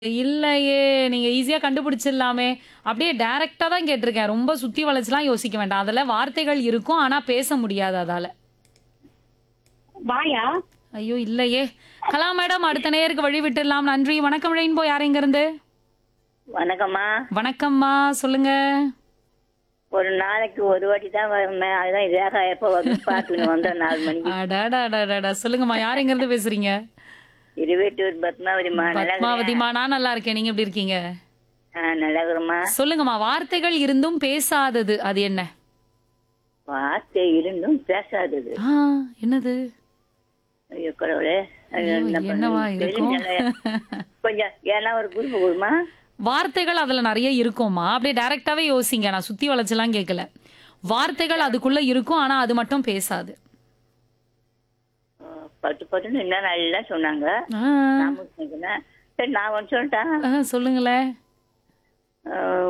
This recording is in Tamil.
இல்லையே! நீங்க ஈஸியா கண்டுபிடிச்சிடலாமே! அப்படியே டைரக்ட்டா தான் கேட்டுருக்கேன். ரொம்ப சுத்தி வளைச்சுலாம் யோசிக்க வேண்டாம். அதுல வார்த்தைகள் இருக்கும். ஆனா பேச முடியாது அதால. வாயா ஐயோ! இல்லையே! கலா மேடம் அடுத்த நேயருக்கு வழி விட்டுடலாம். நன்றி. வணக்கம் ரெயின்போ யார் எங்கிருந்து? வணக்கம்மா வணக்கம்மா. சொல்லுங்க. ஒரு நாளைக்கு ஒரு வாட்டி தான் வருமே அதுதான் இதாக எப்போ வந்து பார்த்துன்னு வந்தோம் நாலு மணிக்கு அடடடடடா. சொல்லுங்கம்மா. யார் எங்கிருந்து பேசுறீங்க? இருவேட்டூர் பத்மாவதிமா நல்லா பத்மாவதிமா நான் நல்லா இருக்கேன். நீங்க எப்படி இருக்கீங்க? ஆ நல்லா இருக்கிறோம்மா சொல்லுங்கம்மா. வார்த்தைகள் இருந்தும் பேசாதது அது என்ன? வார்த்தை இருந்தும் பேசாதது ஆ என்னது? ஐயோ கடவுளே அது ஐயோ, என்ன என்னவா பண்ணுறது? இருக்கும்? தெரியல. கொஞ்சம் ஏன்னா ஒரு குரூப் கொடுமா வார்த்தைகள் அதுல நிறைய இருக்கும்மா. அப்படியே டைரக்டாவே யோசிங்க. நான் சுத்தி வளைச்சுலாம் கேட்கல. வார்த்தைகள் அதுக்குள்ள இருக்கும். ஆனா அது மட்டும் பேசாது. பட்டு பட்டுன்னு இன்னும் நல்லா சொன்னாங்க ஆ, நான் சொன்னேன் சரி நான் ஒன்று சொல்லிட்டேன் ஆ, சொல்லுங்களேன். ஆ,